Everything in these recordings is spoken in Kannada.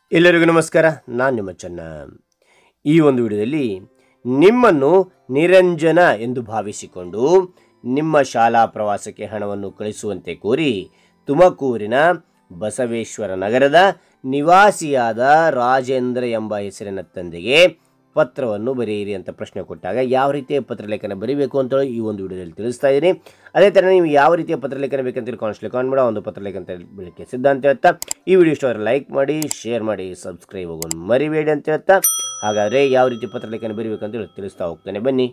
ಎಲ್ಲರಿಗೂ ನಮಸ್ಕಾರ ನಾನು ನಿಮ್ಮ ಚೆನ್ನ ಈ ಒಂದು ವಿಡಿಯೋದಲ್ಲಿ ನಿಮ್ಮನ್ನು ನಿರಂಜನ ಎಂದು ಭಾವಿಸಿಕೊಂಡು ನಿಮ್ಮ ಶಾಲಾ ಪ್ರವಾಸಕ್ಕೆ ಹಣವನ್ನು ಕಳಿಸುವಂತೆ ಕೋರಿ ತುಮಕೂರಿನ ಬಸವೇಶ್ವರ ನಗರದ ನಿವಾಸಿಯಾದ ರಾಜೇಂದ್ರ ಎಂಬ ಹೆಸರಿನ ತಂದೆಗೆ ಪತ್ರವನ್ನು ಬರೆಯಿರಿ ಅಂತ ಪ್ರಶ್ನೆ ಕೊಟ್ಟಾಗ ಯಾವ ರೀತಿಯ ಪತ್ರಲೇಖನ ಬರೀಬೇಕು ಅಂತ ಈ ಒಂದು ವಿಡಿಯೋದಲ್ಲಿ ತಿಳಿಸ್ತಾ ಇದ್ದೀನಿ ಅದೇ ಥರ ನೀವು ಯಾವ ರೀತಿಯ ಪತ್ರಲೇಖನ ಬೇಕಂತ ಕಾನ್ಸ್ಲಿ ಕಾನ್ ಮಾಡೋ ಒಂದು ಪತ್ರಲೇಖನ ಬೆಳಗ್ಗೆ ಸಿದ್ಧ ಅಂತ ಹೇಳ್ತಾ ಈ ವಿಡಿಯೋ ಇಷ್ಟ ಲೈಕ್ ಮಾಡಿ ಶೇರ್ ಮಾಡಿ ಸಬ್ಸ್ಕ್ರೈಬ್ ಆಗೋದು ಮರಿಬೇಡಿ ಅಂತ ಹೇಳ್ತಾ ಹಾಗಾದರೆ ಯಾವ ರೀತಿ ಪತ್ರಲೇಖನ ಬರೀಬೇಕಂತ ಹೇಳಿ ತಿಳಿಸ್ತಾ ಹೋಗ್ತಾನೆ ಬನ್ನಿ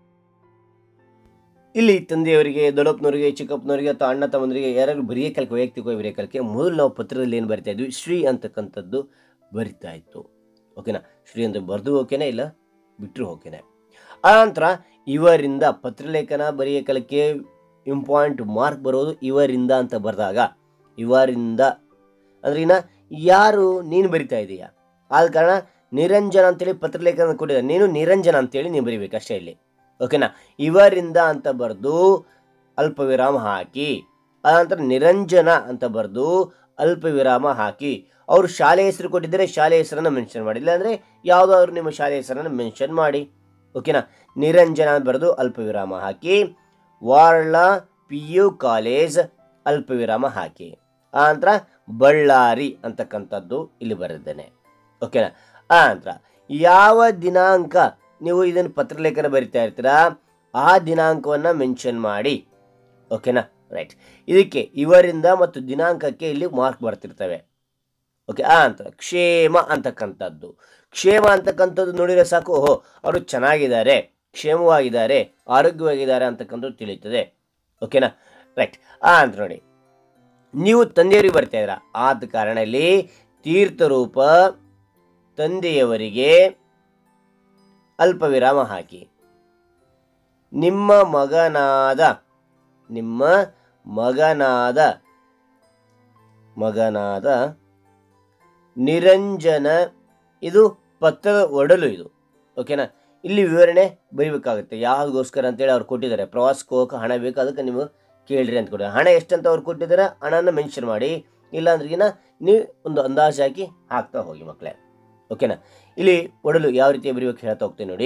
ಇಲ್ಲಿ ತಂದೆಯವರಿಗೆ ದೊಡ್ಡಪ್ಪನವರಿಗೆ ಚಿಕ್ಕಪ್ಪನವರಿಗೆ ಅಥವಾ ಅಣ್ಣ ತಮ್ಮಂದರಿಗೆ ಯಾರಾದ್ರು ಬರೆಯಕಲ್ಕೆ ವೈಯಕ್ತಿಕವಾಗಿ ಬರೆಯಕಲ್ಕೆ ಮೊದಲು ನಾವು ಪತ್ರದಲ್ಲಿ ಏನು ಬರಿತಾ ಇದ್ವಿ ಶ್ರೀ ಅಂತಕ್ಕಂಥದ್ದು ಬರಿತಾ ಇತ್ತು ಓಕೆನಾ ಶ್ರೀ ಅಂತ ಬರೆದು ಓಕೆನಾ ಇಲ್ಲ ಬಿಟ್ಟರು ಓಕೆನಾ ಆನಂತರ ಇವರಿಂದ ಪತ್ರಲೇಖನ ಬರೆಯಕಲ್ಕೆ ಇಂಪಾರ್ಟೆಂಟ್ ಮಾರ್ಕ್ ಬರೋದು ಇವರಿಂದ ಅಂತ ಬರೆದಾಗ ಇವರಿಂದ ಅಂದ್ರೆ ಇನ್ನ ಯಾರು ನೀನು ಬರಿತಾ ಇದೀಯಾ ಆದ ಕಾರಣ ನಿರಂಜನ ಅಂತೇಳಿ ಪತ್ರಲೇಖನ ಕೊಟ್ಟಿದ್ದಾರೆ ನೀನು ನಿರಂಜನ ಅಂತೇಳಿ ನೀವು ಬರಿಬೇಕು ಅಷ್ಟೇ ಇಲ್ಲಿ ಓಕೆನಾ ಇವರಿಂದ ಅಂತ ಬರೆದು ಅಲ್ಪ ವಿರಾಮ ಹಾಕಿ ಅನಂತರ ನಿರಂಜನ ಅಂತ ಬರೆದು ಅಲ್ಪ ವಿರಾಮ ಹಾಕಿ ಅವರು ಶಾಲೆ ಹೆಸರು ಕೊಟ್ಟಿದ್ದರೆ ಶಾಲೆ ಹೆಸರನ್ನು ಮೆನ್ಷನ್ ಮಾಡಿ ಇಲ್ಲಾಂದರೆ ಯಾವುದಾದ್ರು ನಿಮ್ಮ ಶಾಲೆ ಹೆಸರನ್ನು ಮೆನ್ಷನ್ ಮಾಡಿ ಓಕೆನಾ ನಿರಂಜನ ಅಂತ ಬರೆದು ಅಲ್ಪ ವಿರಾಮ ಹಾಕಿ ವಾರ್ಳ ಪಿ ಯು ಕಾಲೇಜ್ ಅಲ್ಪ ವಿರಾಮ ಹಾಕಿ ಆ ನಂತರ ಬಳ್ಳಾರಿ ಅಂತಕ್ಕಂಥದ್ದು ಇಲ್ಲಿ ಬರೆದಿದ್ದೇನೆ ಓಕೆನಾ ಆ ನಂತರ ಯಾವ ದಿನಾಂಕ ನೀವು ಇದನ್ನು ಪತ್ರಲೇಖನ ಬರಿತಾ ಇರ್ತೀರಾ ಆ ದಿನಾಂಕವನ್ನು ಮೆನ್ಷನ್ ಮಾಡಿ ಓಕೆನಾ ರೈಟ್ ಇದಕ್ಕೆ ಇವರಿಂದ ಮತ್ತು ದಿನಾಂಕಕ್ಕೆ ಇಲ್ಲಿ ಮಾರ್ಕ್ ಬರ್ತಿರ್ತವೆ ಓಕೆ ಆ ಅಂತ ಕ್ಷೇಮ ಅಂತಕ್ಕಂಥದ್ದು ಕ್ಷೇಮ ಅಂತಕ್ಕಂಥದ್ದು ನೋಡಿದ್ರೆ ಸಾಕು ಓಹೋ ಅವರು ಚೆನ್ನಾಗಿದ್ದಾರೆ ಕ್ಷೇಮವಾಗಿದ್ದಾರೆ ಆರೋಗ್ಯವಾಗಿದ್ದಾರೆ ಅಂತಕ್ಕಂಥದ್ದು ತಿಳಿಯುತ್ತದೆ ಓಕೆನಾ ರೈಟ್ ಆ ಅಂತ ನೋಡಿ ನೀವು ತಂದೆಯವರಿಗೆ ಬರ್ತಾ ಇದ್ದೀರಾ ಆದ ಕಾರಣ ಇಲ್ಲಿ ತೀರ್ಥರೂಪ ತಂದೆಯವರಿಗೆ ಅಲ್ಪ ವಿರಾಮ ಹಾಕಿ ನಿಮ್ಮ ಮಗನಾದ ನಿಮ್ಮ ಮಗನಾದ ಮಗನಾದ ನಿರಂಜನ ಇದು ಪತ್ರದ ಒಡಲು ಇದು ಓಕೆನಾ ಇಲ್ಲಿ ವಿವರಣೆ ಬರೀಬೇಕಾಗುತ್ತೆ ಯಾವುದಕ್ಕೋಸ್ಕರ ಅಂತೇಳಿ ಅವ್ರು ಕೊಟ್ಟಿದ್ದಾರೆ ಪ್ರವಾಸಕ್ಕೆ ಹೋಗಕ್ಕೆ ಹಣ ಬೇಕು ಅದಕ್ಕೆ ನೀವು ಕೇಳ್ರಿ ಅಂತ ಕೊಡಿ ಹಣ ಎಷ್ಟಂತ ಅವ್ರು ಕೊಟ್ಟಿದ್ದಾರೆ ಹಣನ ಮೆನ್ಷನ್ ಮಾಡಿ ಇಲ್ಲಾಂದ್ರಿಗಿನ ನೀವು ಒಂದು ಅಂದಾಜು ಹಾಕಿ ಹಾಕ್ತಾ ಹೋಗಿ ಮಕ್ಕಳೇ ಓಕೆನಾ ಇಲ್ಲಿ ಒಡಲು ಯಾವ ರೀತಿ ಬರೀಬೇಕು ಹೇಳ್ತಾ ಹೋಗ್ತೀನಿ ನೋಡಿ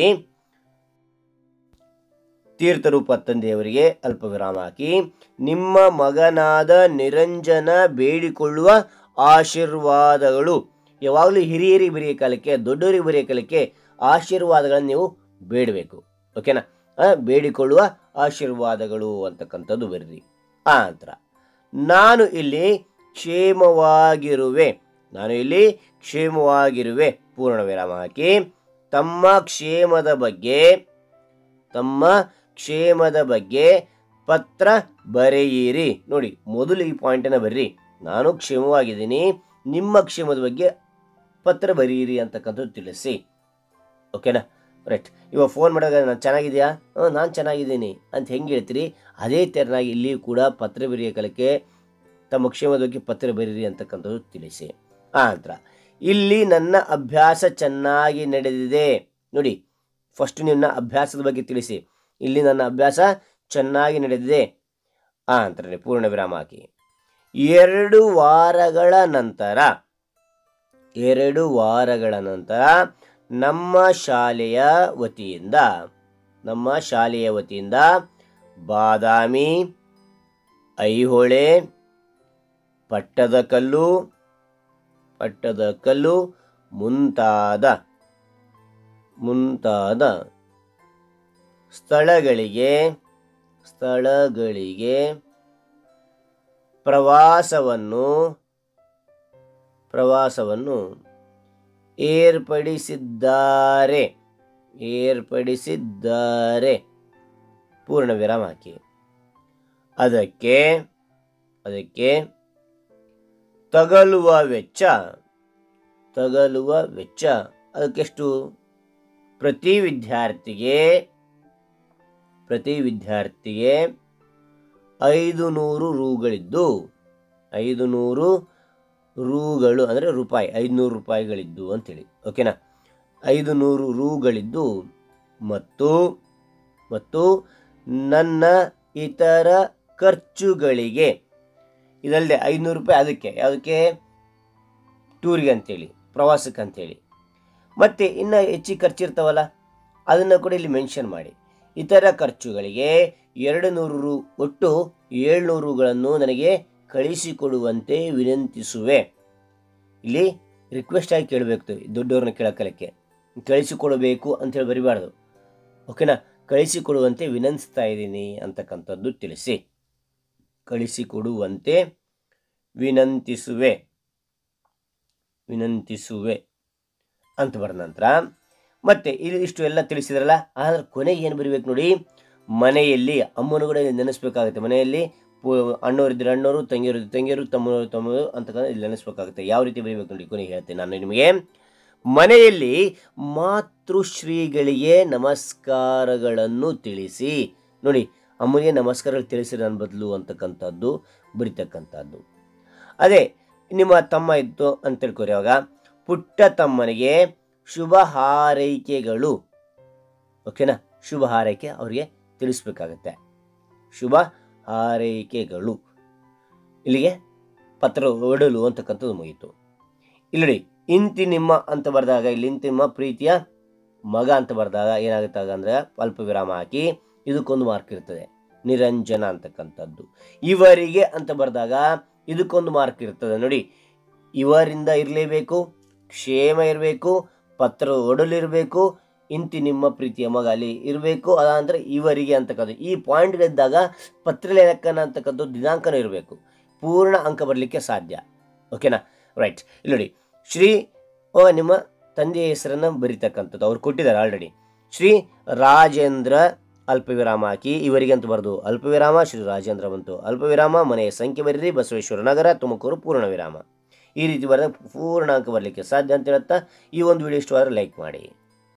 ತೀರ್ಥರೂಪ ತಂದೆಯವರಿಗೆ ಅಲ್ಪ ವಿರಾಮ ಹಾಕಿ ನಿಮ್ಮ ಮಗನಾದ ನಿರಂಜನ ಬೇಡಿಕೊಳ್ಳುವ ಆಶೀರ್ವಾದಗಳು ಯಾವಾಗಲೂ ಹಿರಿಯರಿಗೆ ಬರೆಯ ಕಾಲಕ್ಕೆ ದೊಡ್ಡವರಿಗೆ ಬರೆಯ ಕಾಲಕ್ಕೆ ಆಶೀರ್ವಾದಗಳನ್ನು ನೀವು ಬೇಡಬೇಕು ಓಕೆನಾ ಆ, ಬೇಡಿಕೊಳ್ಳುವ ಆಶೀರ್ವಾದಗಳು ಅಂತಕ್ಕಂಥದ್ದು ಬರೀರಿ ಆ ನಂತರ ನಾನು ಇಲ್ಲಿ ಕ್ಷೇಮವಾಗಿರುವೆ ನಾನು ಇಲ್ಲಿ ಕ್ಷೇಮವಾಗಿರುವೆ ಪೂರ್ಣ ವಿರಾಮ ಹಾಕಿ ತಮ್ಮ ಕ್ಷೇಮದ ಬಗ್ಗೆ ತಮ್ಮ ಕ್ಷೇಮದ ಬಗ್ಗೆ ಪತ್ರ ಬರೆಯಿರಿ ನೋಡಿ ಮೊದಲು ಈ ಪಾಯಿಂಟನ್ನು ಬರ್ರಿ ನಾನು ಕ್ಷೇಮವಾಗಿದ್ದೀನಿ ನಿಮ್ಮ ಕ್ಷೇಮದ ಬಗ್ಗೆ ಪತ್ರ ಬರೆಯಿರಿ ಅಂತಕ್ಕಂಥದ್ದು ತಿಳಿಸಿ ಓಕೆನಾ ರೈಟ್ ಇವಾಗ ಫೋನ್ ಮಾಡಿದಾಗ ನಾನು ಚೆನ್ನಾಗಿದೆಯಾ ಹ್ಞೂ ನಾನು ಚೆನ್ನಾಗಿದ್ದೀನಿ ಅಂತ ಹೆಂಗೆ ಹೇಳ್ತೀರಿ ಅದೇ ತೆರನಾಗಿ ಇಲ್ಲಿ ಕೂಡ ಪತ್ರ ಬರೆಯೋ ಕಾಲಕ್ಕೆ ತಮ್ಮ ಕ್ಷೇಮದ ಬಗ್ಗೆ ಪತ್ರ ಬರೀರಿ ಅಂತಕ್ಕಂಥದ್ದು ತಿಳಿಸಿ ಆ ನಂತರ ಇಲ್ಲಿ ನನ್ನ ಅಭ್ಯಾಸ ಚೆನ್ನಾಗಿ ನಡೆದಿದೆ ನೋಡಿ ಫಸ್ಟ್ ನಿಮ್ಮ ಅಭ್ಯಾಸದ ಬಗ್ಗೆ ತಿಳಿಸಿ ಇಲ್ಲಿ ನನ್ನ ಅಭ್ಯಾಸ ಚೆನ್ನಾಗಿ ನಡೆದಿದೆ ಆ ನಂತರ ಪೂರ್ಣ ವಿರಾಮ ಹಾಕಿ ಎರಡು ವಾರಗಳ ನಂತರ ಎರಡು ವಾರಗಳ ನಂತರ ನಮ್ಮ ಶಾಲೆಯ ವತಿಯಿಂದ ನಮ್ಮ ಶಾಲೆಯ ವತಿಯಿಂದ ಬಾದಾಮಿ ಐಹೊಳೆ ಪಟ್ಟದಕಲ್ಲು ಪಟ್ಟದಕಲ್ಲು ಮುಂತಾದ ಮುಂತಾದ ಸ್ಥಳಗಳಿಗೆ ಸ್ಥಳಗಳಿಗೆ ಪ್ರವಾಸವನ್ನು ಪ್ರವಾಸವನ್ನು ಏರ್ಪಡಿಸಿದ್ದಾರೆ ಏರ್ಪಡಿಸಿದ್ದಾರೆ ಪೂರ್ಣ ವಿರಾಮ ಹಾಕಿ ಅದಕ್ಕೆ ಅದಕ್ಕೆ ತಗಲುವ ವೆಚ್ಚ ತಗಲುವ ವೆಚ್ಚ ಅದಕ್ಕೆಷ್ಟು ಪ್ರತಿ ವಿದ್ಯಾರ್ಥಿಗೆ ಪ್ರತಿ ವಿದ್ಯಾರ್ಥಿಗೆ ಐದು ನೂರು ರೂಗಳಿದ್ದು ಐದು ನೂರು ರೂಗಳು ಅಂದರೆ ರೂಪಾಯಿ ಐದುನೂರು ರೂಪಾಯಿಗಳಿದ್ದು ಅಂತೇಳಿ ಓಕೆನಾ ಐದು ನೂರು ರೂಗಳಿದ್ದು ಮತ್ತು ಮತ್ತು ನನ್ನ ಇತರ ಖರ್ಚುಗಳಿಗೆ ಇದಲ್ಲದೆ ಐದುನೂರು ರೂಪಾಯಿ ಅದಕ್ಕೆ ಯಾವುದಕ್ಕೆ ಟೂರಿಗೆ ಅಂತೇಳಿ ಪ್ರವಾಸಕ್ಕೆ ಅಂಥೇಳಿ ಮತ್ತು ಇನ್ನು ಹೆಚ್ಚಿಗೆ ಖರ್ಚಿರ್ತಾವಲ್ಲ ಅದನ್ನು ಕೂಡ ಇಲ್ಲಿ ಮೆನ್ಷನ್ ಮಾಡಿ ಇತರ ಖರ್ಚುಗಳಿಗೆ ಎರಡು ನೂರು ರು ಒಟ್ಟು ಏಳ್ನೂರುಗಳನ್ನು ನನಗೆ ಕಳಿಸಿಕೊಡುವಂತೆ ವಿನಂತಿಸುವೆ ಇಲ್ಲಿ ರಿಕ್ವೆಸ್ಟ್ ಆಗಿ ಕೇಳಬೇಕು ದೊಡ್ಡವ್ರನ್ನ ಕೇಳಕ್ಕಲಕ್ಕೆ ಕಳಿಸಿಕೊಡಬೇಕು ಅಂತೇಳಿ ಬರಿಬಾರ್ದು ಓಕೆನಾ ಕಳಿಸಿಕೊಡುವಂತೆ ವಿನಂತಿಸ್ತಾ ಇದ್ದೀನಿ ಅಂತಕ್ಕಂಥದ್ದು ತಿಳಿಸಿ ಕಳಿಸಿಕೊಡುವಂತೆ ವಿನಂತಿಸುವೆ ವಿನಂತಿಸುವೆ ಅಂತ ಬರೆದ ನಂತರ ಮತ್ತೆ ಇಲ್ಲಿ ಇಷ್ಟು ಎಲ್ಲ ತಿಳಿಸಿದ್ರಲ್ಲ ಆದರೆ ಕೊನೆಗೆ ಏನು ಬರಿಬೇಕು ನೋಡಿ ಮನೆಯಲ್ಲಿ ಅಮ್ಮನ ಕೂಡ ಇಲ್ಲಿ ನೆನೆಸ್ಬೇಕಾಗುತ್ತೆ ಮನೆಯಲ್ಲಿ ಪು- ಅಣ್ಣವರಿದ್ರೆ ಅಣ್ಣವರು ತಂಗಿಯರು ತಂಗಿಯರು ತಮ್ಮವರು ತಮ್ಮರು ಅಂತಕ್ಕಂಥ ಇಲ್ಲಿ ನೆನೆಸ್ಬೇಕಾಗುತ್ತೆ ಯಾವ ರೀತಿ ಬರೀಬೇಕು ನೋಡಿ ಕೊನೆಗೆ ಹೇಳ್ತೇನೆ ನಾನು ನಿಮಗೆ ಮನೆಯಲ್ಲಿ ಮಾತೃಶ್ರೀಗಳಿಗೆ ನಮಸ್ಕಾರಗಳನ್ನು ತಿಳಿಸಿ ನೋಡಿ ಅಮ್ಮನಿಗೆ ನಮಸ್ಕಾರಗಳು ತಿಳಿಸಿ ನನ್ನ ಬದಲು ಅಂತಕ್ಕಂಥದ್ದು ಬರಿತಕ್ಕಂಥದ್ದು ಅದೇ ನಿಮ್ಮ ತಮ್ಮ ಇತ್ತು ಅಂತ ತಿಳ್ಕೊರಿ ಅವಾಗ ಪುಟ್ಟ ತಮ್ಮನಿಗೆ ಶುಭ ಹಾರೈಕೆಗಳು ಓಕೆನಾ ಶುಭ ಹಾರೈಕೆ ಅವರಿಗೆ ತಿಳಿಸ್ಬೇಕಾಗತ್ತೆ ಶುಭ ಹಾರೈಕೆಗಳು ಇಲ್ಲಿಗೆ ಪತ್ರ ಒಡಲು ಅಂತಕ್ಕಂಥದ್ದು ಮುಗೀತು ಇಲ್ಲಿ ಇಂತಿ ನಿಮ್ಮ ಅಂತ ಬರೆದಾಗ ಇಲ್ಲಿ ಇಂತಿ ನಿಮ್ಮ ಪ್ರೀತಿಯ ಮಗ ಅಂತ ಬರೆದಾಗ ಏನಾಗುತ್ತೆ ಆಗ ಅಂದ್ರೆ ಅಲ್ಪ ವಿರಾಮ ಹಾಕಿ ಇದಕ್ಕೊಂದು ಮಾರ್ಕ್ ಇರ್ತದೆ ನಿರಂಜನ ಅಂತಕ್ಕಂಥದ್ದು ಇವರಿಗೆ ಅಂತ ಬರೆದಾಗ ಇದಕ್ಕೊಂದು ಮಾರ್ಕ್ ಇರ್ತದೆ ನೋಡಿ ಇವರಿಂದ ಇರಲೇಬೇಕು ಕ್ಷೇಮ ಇರಬೇಕು ಪತ್ರ ಒಡಲಿರಬೇಕು ಇಂತಿ ನಿಮ್ಮ ಪ್ರೀತಿಯ ಮಗ ಅಲ್ಲಿ ಇರಬೇಕು ಅದಾಂದ್ರೆ ಇವರಿಗೆ ಅಂತಕ್ಕಂಥ ಈ ಪಾಯಿಂಟ್ಗಳಿದ್ದಾಗ ಪತ್ರ ಲೇಖನ ಅಂತಕ್ಕಂಥದ್ದು ದಿನಾಂಕನೂ ಇರಬೇಕು ಪೂರ್ಣ ಅಂಕ ಬರಲಿಕ್ಕೆ ಸಾಧ್ಯ ಓಕೆನಾ ರೈಟ್ ಇಲ್ಲಿ ನೋಡಿ ಶ್ರೀ ಓ ನಿಮ್ಮ ತಂದೆಯ ಹೆಸರನ್ನು ಬರೀತಕ್ಕಂಥದ್ದು ಅವ್ರು ಕೊಟ್ಟಿದ್ದಾರೆ ಆಲ್ರೆಡಿ ಶ್ರೀ ರಾಜೇಂದ್ರ ಅಲ್ಪವಿರಾಮ ಹಾಕಿ ಇವರಿಗೆ ಅಂತ ಬರೆದು ಅಲ್ಪವಿರಾಮ ಶ್ರೀ ರಾಜೇಂದ್ರ ಬಂತು ಅಲ್ಪವಿರಾಮ ಮನೆಯ ಸಂಖ್ಯೆ ಬರೀರಿ ಬಸವೇಶ್ವರ ನಗರ ತುಮಕೂರು ಪೂರ್ಣ ವಿರಾಮ ಈ ರೀತಿ ಬರೆದ ಪೂರ್ಣಾಂಕ ಬರಲಿಕ್ಕೆ ಸಾಧ್ಯ ಅಂತ ಹೇಳುತ್ತಾ ಈ ಒಂದು ವಿಡಿಯೋ ಇಷ್ಟವಾದರೆ ಲೈಕ್ ಮಾಡಿ